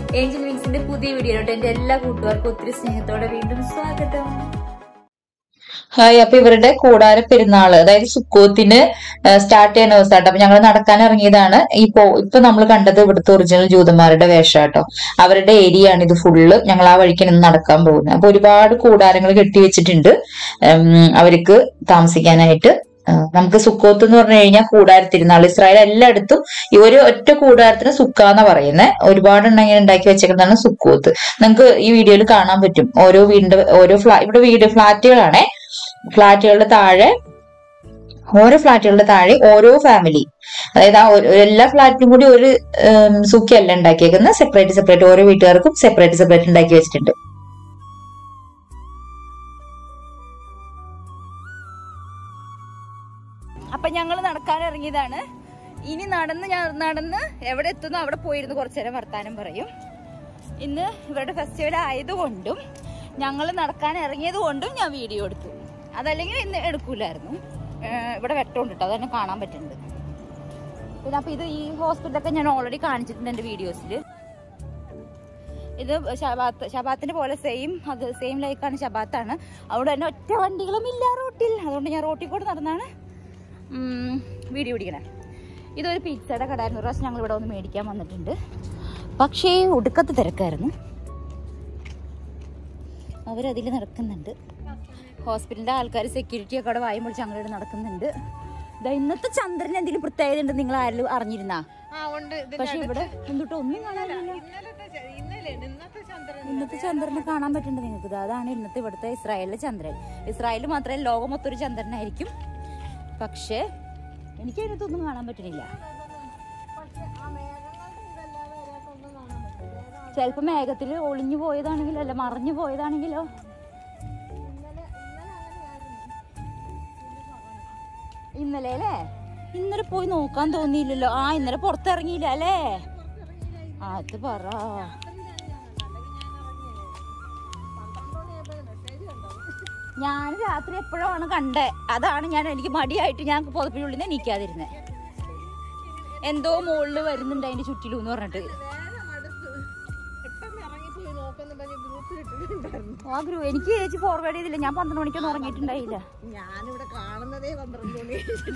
Angel വിങ്സിന്റെ പുതിയ വീഡിയോയിലോട്ട് എന്റെ എല്ലാ കൂട്ടുകാർക്കും ഒത്തിരി സ്നേഹത്തോടെ വീണ്ടും സ്വാഗതം ഹായ് അപ്പൊ ഇവരുടെ കൂടാര പെരുന്നാള് അതായത് സുക്കോത്തിന് സ്റ്റാർട്ട് ചെയ്യുന്ന ദിവസമാട്ടോ അപ്പൊ ഞങ്ങൾ നടക്കാൻ ഇറങ്ങിയതാണ് ഇപ്പോ ഇപ്പൊ നമ്മൾ കണ്ടത് ഇവിടുത്തെ ഒറിജിനൽ ജൂതന്മാരുടെ വേഷാട്ടോ അവരുടെ ഏരിയ ആണ് ഇത് ഫുള്ള് ഞങ്ങൾ ആ വഴിക്ക് നിന്ന് നടക്കാൻ പോകുന്നത് അപ്പൊ ഒരുപാട് കൂടാരങ്ങൾ കെട്ടിവെച്ചിട്ടുണ്ട് ഉം, അവർക്ക് താമസിക്കാനായിട്ട് ആ, നമുക്ക് സുക്കോത്ത് എന്ന് പറഞ്ഞു കഴിഞ്ഞാൽ കൂടാര തിരുനാൾ ഇസ്രായേൽ എല്ലായിടത്തും ഈ ഒരു ഒറ്റ കൂടാരത്തിന് സുക്ക എന്നാ പറയുന്നത് ഒരുപാട് ഇങ്ങനെ ഉണ്ടാക്കി വെച്ചേക്കുന്നതാണ് സുക്കോത്ത് നിങ്ങൾക്ക് ഈ വീഡിയോയിൽ കാണാൻ പറ്റും ഓരോ വീടിന്റെ ഓരോ ഫ്ലാ ഇവിടെ വീട് ഫ്ലാറ്റുകളാണേ ഫ്ലാറ്റുകളുടെ താഴെ ഓരോ ഫ്ലാറ്റുകളുടെ താഴെ ഓരോ ഫാമിലി അതായത് ആ ഒരു- എല്ലാ ഫ്ലാറ്റിനും കൂടി ഒരു ഉം, സുക്കിയല്ല ഉണ്ടാക്കിയേക്കുന്നത് സെപ്പറേറ്റ് സെപ്പറേറ്റ് ഓരോ വീട്ടുകാർക്കും സെപ്പറേറ്റ് സെപ്പറേറ്റ് ഉണ്ടാക്കി വെച്ചിട്ടുണ്ട് അപ്പൊ ഞങ്ങൾ നടക്കാൻ ഇറങ്ങിയതാണ് ഇനി നടന്ന് ഞാൻ നടന്ന് എവിടെ എത്തുന്നു അവിടെ പോയിരുന്ന് കുറച്ചു നേരം വർത്താനം പറയും ഇന്ന് ഇവരുടെ ഫെസ്റ്റിവൽ ആയതുകൊണ്ടും ഞങ്ങൾ നടക്കാൻ ഇറങ്ങിയത് കൊണ്ടും ഞാൻ വീഡിയോ എടുത്തു അതല്ലെങ്കിൽ ഇന്ന് എടുക്കൂലായിരുന്നു ഏഹ് ഇവിടെ വെട്ടമുണ്ട് കേട്ടോ അതന്നെ കാണാൻ പറ്റുന്നുണ്ട് പിന്നെ അപ്പൊ ഇത് ഈ ഹോസ്പിറ്റലൊക്കെ ഞാൻ ഓൾറെഡി കാണിച്ചിട്ടുണ്ട് എന്റെ വീഡിയോസിൽ ഇത് ഷബാത്ത് ഷബാത്തിന്റെ പോലെ സെയിം അത് സെയിം ലൈക്കാണ് ഷബാത്താണ് അവിടെ തന്നെ ഒറ്റ വണ്ടികളും ഇല്ല റോട്ടിൽ അതുകൊണ്ട് ഞാൻ റോട്ടിൽ കൂടെ നടന്നാണ് ഉം, വീഡിയോ പിടിക്കണേ ഇതൊരു പിzzയുടെ കടായിരുന്നു ഒരു പ്രാവശ്യം ഞങ്ങൾ ഇവിടെ ഒന്ന് മേടിക്കാൻ വന്നിട്ടുണ്ട് പക്ഷേ ഒടുക്കത്ത് തിരക്കായിരുന്നു അവരതിൽ നടക്കുന്നുണ്ട് ഹോസ്പിറ്റലിന്റെ ആൾക്കാർ സെക്യൂരിറ്റി ഒക്കെ അവിടെ വായും പൊളിച്ച് ഞങ്ങളിവിടെ നടക്കുന്നുണ്ട് ദാ ഇന്നത്തെ ചന്ദ്രൻ എന്തെങ്കിലും പ്രത്യേകത ഉണ്ട് നിങ്ങൾ ആരും അറിഞ്ഞിരുന്നാ ആ ഉണ്ട് ഇതിന്റെ പക്ഷെ ഇവിടെ എന്തുട്ടോ ഒന്നും കാണാനില്ല ഇന്നലത്തെ ച- ഇന്നലെ ഇന്നത്തെ ചന്ദ്രൻ ഇന്നത്തെ ചന്ദ്രനെ കാണാൻ പറ്റുന്നുണ്ട് നിങ്ങൾക്ക് അതാണ് ഇന്നത്തെ ഇവിടുത്തെ ഇസ്രായേലിലെ ചന്ദ്രൻ ഇസ്രായേൽ മാത്രമല്ല ലോകം മൊത്തം ഒരു ചന്ദ്രനായിരിക്കും പക്ഷേ എനിക്ക് അതിനകത്തൊന്നും കാണാൻ പറ്റണില്ല ചിലപ്പോ മേഘത്തിൽ ഒളിഞ്ഞു പോയതാണെങ്കിലോ അല്ല മറിഞ്ഞു പോയതാണെങ്കിലോ ഇന്നലെ അല്ലേ ഇന്നലെ പോയി നോക്കാൻ തോന്നിയില്ലല്ലോ ആ ഇന്നലെ പുറത്തിറങ്ങിയില്ല അല്ലേ അത് പറ ഞാൻ രാത്രി എപ്പോഴാണ് കണ്ടേ അതാണ് ഞാൻ എനിക്ക് മടിയായിട്ട് ഞാൻ പുതപ്പിനുള്ളിൽ നിന്ന് നീക്കാതിരുന്നേ എന്തോ മുകളില് വരുന്നുണ്ട് അതിന്റെ ചുറ്റിലും എന്ന് പറഞ്ഞിട്ട് പെട്ടെന്ന് ഇറങ്ങിപ്പോയി നോക്കുന്ന പറഞ്ഞ് ഗ്രൂപ്പിൽ ഇട്ടിട്ടുണ്ടായിരുന്നു ആ ഗ്രൂ എനിക്ക് ചേച്ചി ഫോർവേഡ് ചെയ്തില്ല ഞാൻ പന്ത്രണ്ട് മണിക്കൊന്നും ഉറങ്ങിയിട്ടുണ്ടായില്ല ഞാനിവിടെ കാണുന്നതേ പന്ത്രണ്ട് മണി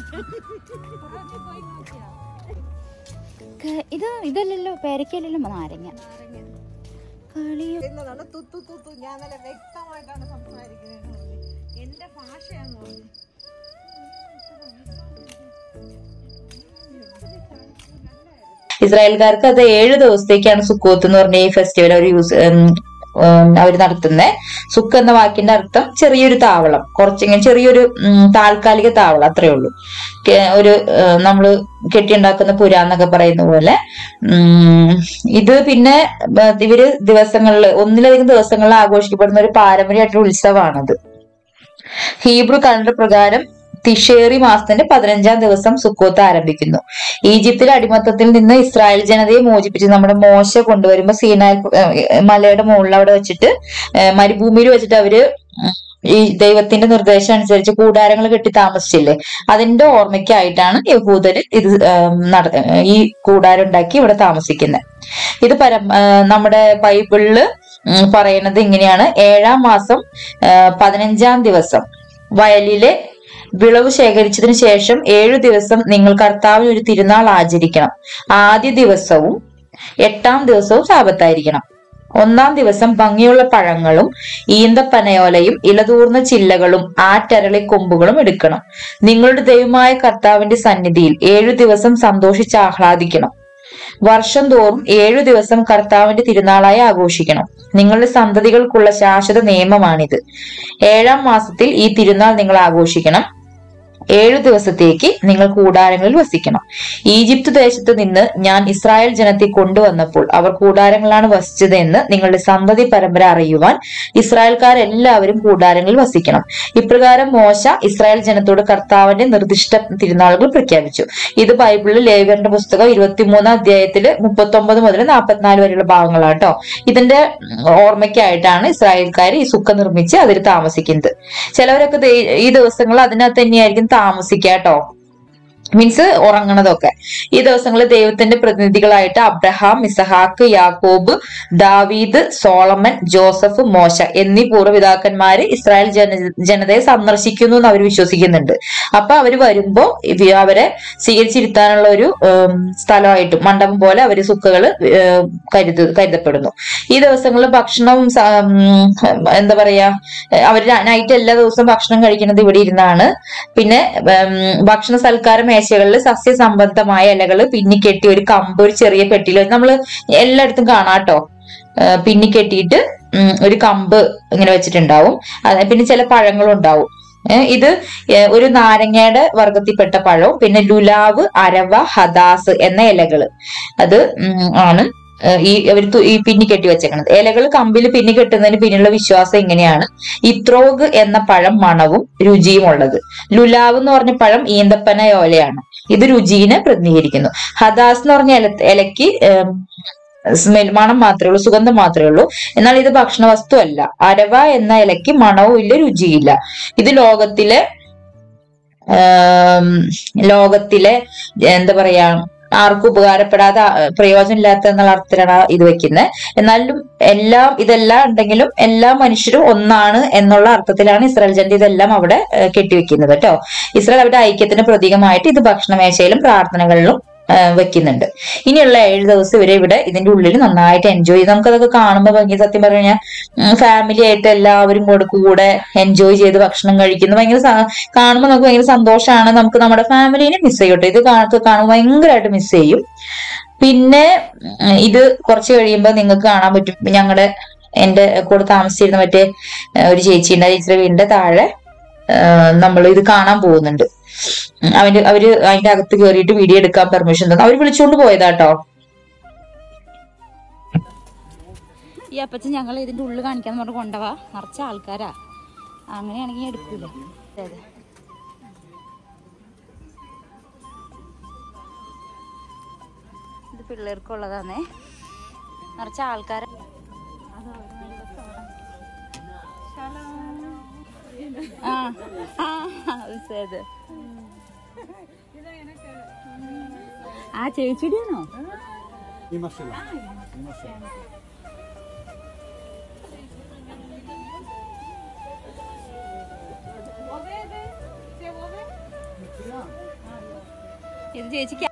ക- ഇത് ഇതല്ലല്ലോ പേരക്കല്ലല്ലോ നാരങ്ങ കളി എന്നതാണ് തുത്തു തുത്തു ഞാൻ നല്ല വ്യക്തമായിട്ടാണ് സംസാരിക്കുന്നത് എന്റെ ഭാഷയാന്ന് പറഞ്ഞു ഇസ്രായേൽക്കാർക്ക് അത് ഏഴ് ദിവസത്തേക്കാണ് സുക്കോത്ത് എന്ന് പറഞ്ഞ ഈ ഫെസ്റ്റിവൽ അവർ യൂസ് അവർ നടത്തുന്നത് സുക്ക് എന്ന വാക്കിന്റെ അർത്ഥം ചെറിയൊരു താവളം കുറച്ചിങ്ങനെ ചെറിയൊരു ഉം, താൽക്കാലിക താവളം അത്രേ ഉള്ളൂ കെ- ഒരു ഏഹ്, നമ്മള് കെട്ടിയുണ്ടാക്കുന്ന പുര എന്നൊക്കെ പറയുന്ന പോലെ ഉം, ഇത് പിന്നെ ഏഹ്, ഇവര് ദിവസങ്ങളിൽ ഒന്നിലധികം ദിവസങ്ങളിൽ ആഘോഷിക്കപ്പെടുന്ന ഒരു പാരമ്പര്യമായിട്ടുള്ള ഉത്സവമാണത് ഹീബ്രു കലണ്ടർ പ്രകാരം തിഷേറി മാസത്തിന്റെ പതിനഞ്ചാം ദിവസം സുക്കോത്ത് ആരംഭിക്കുന്നു ഈജിപ്തിലെ അടിമത്തത്തിൽ നിന്ന് ഇസ്രായേൽ ജനതയെ മോചിപ്പിച്ച് നമ്മുടെ മോശ കൊണ്ടുവരുമ്പോ സീനായ് ഏഹ് മലയുടെ മുകളിൽ അവിടെ വെച്ചിട്ട് ഏഹ് മരുഭൂമിയിൽ വെച്ചിട്ട് അവര് ഉം ഈ ദൈവത്തിന്റെ നിർദ്ദേശം അനുസരിച്ച് കൂടാരങ്ങൾ കെട്ടി താമസിച്ചില്ലേ അതിന്റെ ഓർമ്മയ്ക്കായിട്ടാണ് യഹൂദര് ഇത് ഏഹ് നട ഈ കൂടാരം ഉണ്ടാക്കി ഇവിടെ താമസിക്കുന്നത് ഇത് പരം ഏഹ് നമ്മുടെ ബൈബിളില് ഉം പറയുന്നത് ഇങ്ങനെയാണ് ഏഴാം മാസം ഏഹ് പതിനഞ്ചാം ദിവസം വയലിലെ വിളവ് ശേഖരിച്ചതിന് ശേഷം ഏഴു ദിവസം നിങ്ങൾ കർത്താവിന് ഒരു തിരുനാൾ ആചരിക്കണം ആദ്യ ദിവസവും എട്ടാം ദിവസവും ശാപത്തായിരിക്കണം ഒന്നാം ദിവസം ഭംഗിയുള്ള പഴങ്ങളും ഈന്തപ്പനയോലയും ഇലതൂർന്ന ചില്ലകളും ആറ്റരളി കൊമ്പുകളും എടുക്കണം നിങ്ങളുടെ ദൈവമായ കർത്താവിന്റെ സന്നിധിയിൽ ഏഴു ദിവസം സന്തോഷിച്ച് ആഹ്ലാദിക്കണം വർഷം തോറും ഏഴു ദിവസം കർത്താവിന്റെ തിരുനാളായി ആഘോഷിക്കണം നിങ്ങളുടെ സന്തതികൾക്കുള്ള ശാശ്വത നിയമമാണിത് ഏഴാം മാസത്തിൽ ഈ തിരുനാൾ നിങ്ങൾ ആഘോഷിക്കണം ഏഴു ദിവസത്തേക്ക് നിങ്ങൾ കൂടാരങ്ങളിൽ വസിക്കണം ഈജിപ്ത് ദേശത്ത് നിന്ന് ഞാൻ ഇസ്രായേൽ ജനത്തെ കൊണ്ടുവന്നപ്പോൾ അവർ കൂടാരങ്ങളാണ് വസിച്ചത് എന്ന് നിങ്ങളുടെ സന്തതി പരമ്പര അറിയുവാൻ ഇസ്രായേൽക്കാരെല്ലാവരും കൂടാരങ്ങളിൽ വസിക്കണം ഇപ്രകാരം മോശ ഇസ്രായേൽ ജനത്തോട് കർത്താവിന്റെ നിർദ്ദിഷ്ട തിരുനാളുകൾ പ്രഖ്യാപിച്ചു ഇത് ബൈബിളിൽ ലേഖന്റെ പുസ്തകം ഇരുപത്തിമൂന്നാം അധ്യായത്തില് മുപ്പത്തി ഒമ്പത് മുതൽ നാൽപ്പത്തിനാല് വരെയുള്ള ഭാഗങ്ങളാട്ടോ ഇതിന്റെ ഉം, ഓർമ്മയ്ക്കായിട്ടാണ് ഇസ്രായേൽക്കാർ ഈ സുക്ക നിർമ്മിച്ച് അതിൽ താമസിക്കുന്നത് ചിലവരൊക്കെ ദേ- ഈ ദിവസങ്ങൾ അതിനകത്ത് തന്നെയായിരിക്കും താമസിക്കുക കേട്ടോ മീൻസ് ഉറങ്ങണതൊക്കെ ഈ ദിവസങ്ങളിൽ ദൈവത്തിന്റെ പ്രതിനിധികളായിട്ട് അബ്രഹാം ഇസഹാക്ക് യാക്കോബ് ദാവീദ് സോളമൻ ജോസഫ് മോശ എന്നീ പൂർവ്വപിതാക്കന്മാര് ഇസ്രായേൽ ജന ജനതയെ സന്ദർശിക്കുന്നു എന്ന് അവർ വിശ്വസിക്കുന്നുണ്ട് അപ്പൊ അവര് വരുമ്പോ ഇവ- അവരെ സ്വീകരിച്ചിരുത്താനുള്ള ഒരു ഉം, സ്ഥലമായിട്ടും മണ്ഡപം പോലെ അവര് സുക്കുകള് ഏഹ്, കരുത് കരുതപ്പെടുന്നു ഈ ദിവസങ്ങളിൽ ഭക്ഷണം സ- ഉം, എന്താ പറയാ അവര് നൈറ്റ് എല്ലാ ദിവസവും ഭക്ഷണം കഴിക്കുന്നത് ഇവിടെ ഇരുന്നാണ് പിന്നെ ഉം, ഭക്ഷണ സൽക്കാര മേശകളിൽ സസ്യസംബന്ധമായ ഇലകള് പിന്നിക്കെട്ടി ഒരു കമ്പ് ഒരു ചെറിയ പെട്ടിയിൽ വെച്ച് നമ്മള് എല്ലായിടത്തും കാണാട്ടോ ഏഹ് പിന്നിക്കെട്ടിയിട്ട് ഉം, ഒരു കമ്പ് ഇങ്ങനെ വെച്ചിട്ടുണ്ടാവും അത് പിന്നെ ചില പഴങ്ങളും ഉണ്ടാവും ഏഹ് ഇത് ഏഹ് ഒരു നാരങ്ങയുടെ വർഗത്തിൽപ്പെട്ട പഴവും പിന്നെ ലുലാവ് അരവ ഹദാസ് എന്ന ഇലകള് അത് ഉം, ആണ് ഏഹ് ഈ അവർ ഈ പിന്നി കെട്ടി വെച്ചേക്കണത് ഇലകൾ കമ്പിൽ പിന്നി കെട്ടുന്നതിന് പിന്നിലുള്ള വിശ്വാസം ഇങ്ങനെയാണ് ഇത്രോഗ് എന്ന പഴം മണവും രുചിയും ഉള്ളത് ലുലാവ് എന്ന് പറഞ്ഞ പഴം ഈന്തപ്പന ഓലയാണ് ഇത് രുചിനെ പ്രതിനിധീകരിക്കുന്നു ഹദാസ് എന്ന് പറഞ്ഞ ഇല ഇലയ്ക്ക് സ്മെൽ മണം മാത്രമേ ഉള്ളൂ സുഗന്ധം മാത്രമേ ഉള്ളൂ എന്നാൽ ഇത് ഭക്ഷണ വസ്തു അല്ല അരവ എന്ന ഇലയ്ക്ക് മണവും ഇല്ല രുചിയില്ല ഇത് ലോകത്തിലെ ആം, ലോകത്തിലെ എന്താ പറയാ ആർക്കും ഉപകാരപ്പെടാതെ ആ, പ്രയോജനമില്ലാത്ത എന്നുള്ള അർത്ഥത്തിലാണ് ഇത് വെക്കുന്നത് എന്നാലും എല്ലാം ഇതെല്ലാം ഉണ്ടെങ്കിലും എല്ലാ മനുഷ്യരും ഒന്നാണ് എന്നുള്ള അർത്ഥത്തിലാണ് ഇസ്രായേൽ ജനത ഇതെല്ലാം അവിടെ ഏഹ്, കെട്ടിവെക്കുന്നത് കേട്ടോ ഇസ്രായേൽ അവരുടെ ഐക്യത്തിന് പ്രതീകമായിട്ട് ഇത് ഭക്ഷണമേശയിലും പ്രാർത്ഥനകളിലും ഏഹ്, വെക്കുന്നുണ്ട് ഇനിയുള്ള ഏഴ് ദിവസം ഇവരെ ഇവിടെ ഇതിന്റെ ഉള്ളിൽ നന്നായിട്ട് എൻജോയ് ചെയ്ത് നമുക്കതൊക്കെ കാണുമ്പോൾ ഭംഗി സത്യം പറഞ്ഞു കഴിഞ്ഞാൽ ഫാമിലി ആയിട്ട് എല്ലാവരും കൂടെ കൂടെ എൻജോയ് ചെയ്ത് ഭക്ഷണം കഴിക്കുന്നു ഭയങ്കര സ- കാണുമ്പോൾ നമുക്ക് ഭയങ്കര സന്തോഷമാണ് നമുക്ക് നമ്മുടെ ഫാമിലിനെ മിസ് ചെയ്യട്ടെ ഇത് കാണത്ത് കാണുമ്പോൾ ഭയങ്കരമായിട്ട് മിസ് ചെയ്യും പിന്നെ ഉം, ഇത് കുറച്ച് കഴിയുമ്പോൾ നിങ്ങൾക്ക് കാണാൻ പറ്റും ഞങ്ങളുടെ എന്റെ കൂടെ താമസിച്ചിരുന്ന മറ്റേ ഏഹ്, ഒരു ചേച്ചി ഉണ്ട് ആ ചേച്ചിയുടെ വീടിന്റെ താഴെ നമ്മൾ ഇത് കാണാൻ പോകുന്നുണ്ട് ഉം, അവര് അവര് അതിന്റെ അകത്ത് കയറിയിട്ട് വീഡിയോ എടുക്കാൻ പെർമിഷൻ തന്നു അവര് വിളിച്ചുകൊണ്ട് പോയതാട്ടോ ഈ അപ്പച്ചൻ ഞങ്ങൾ ഇതിന്റെ ഉള്ളിൽ കാണിക്കാന്ന് പറഞ്ഞ് കൊണ്ടുപോവാ നിറച്ച ആൾക്കാരാ അങ്ങനെയാണെങ്കിൽ എടുക്കൂല അതെ അതെ ഇത് പിള്ളേർക്കുള്ളതാണേ നിറച്ച ആൾക്കാർ ആ ആ അത് ആ ചേച്ചിയുടെയാണോ ഇത് ചേച്ചിക്ക്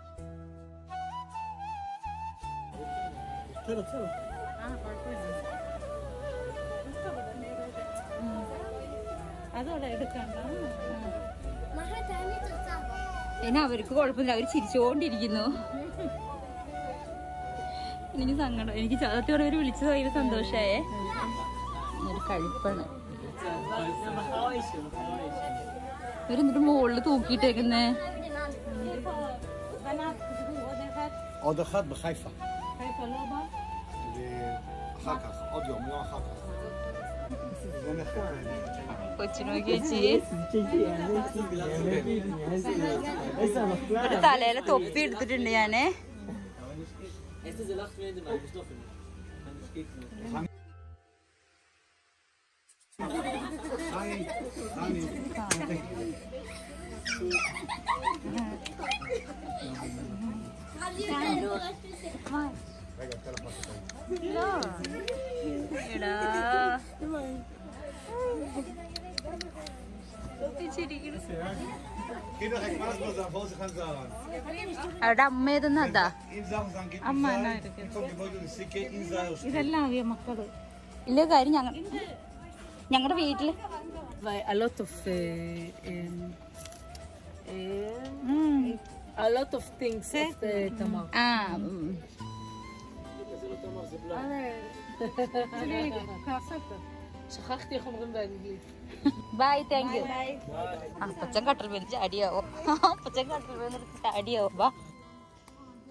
പിന്നെ അവർക്ക് കുഴപ്പമില്ല അവര് ചിരിച്ചുകൊണ്ടിരിക്കുന്നു എനിക്ക് സങ്കടം എനിക്ക് സത്യത്തോടെ അവര് വിളിച്ചത് ഭയങ്കര സന്തോഷായേ ഒരു കഴിപ്പാണ് ഇവരെന്നിട്ട് മുകളില് തൂക്കിയിട്ടേക്കുന്നേ עוד אחד בחיפה. חיפה לא בא? אחר כך, עוד יום, יום אחר כך. זה נחמד. കൊച്ചിനോക്കി ചേച്ചി ഒരു തലയിലെ തൊപ്പി എടുത്തിട്ടുണ്ട് ഞാന് എടാ Kinder, ik maak het dan, ze gaan zagen. അവിടെ അമ്മ ഏതെന്നാ അതാ In zagen zijn kind. Amma, nee. Ik kom je nooit in de zieke in zagen. ഇതെല്ലാം അറിയാം മക്കള് ഇല്ല കാര്യം ഞങ്ങൾ ഞങ്ങളുടെ വീട്ടില് a lot of uh, um, um, a lot of things of the Tamar. ആ ഉം. שכחתי איך אומרים באנגלית. ബൈ താങ്ക് യു അപ്പച്ചൻ കട്ടൽ വീണ് ചാടിയാവോ അപ്പച്ചൻ കട്ടൽ വീണ് ചാടിയാവോ ബാ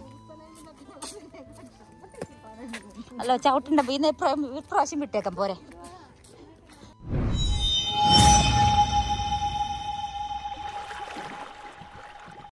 അല്ല ചവിട്ടുണ്ടോ ഈ പ്രാവശ്യം വിട്ടേക്കാം പോരെ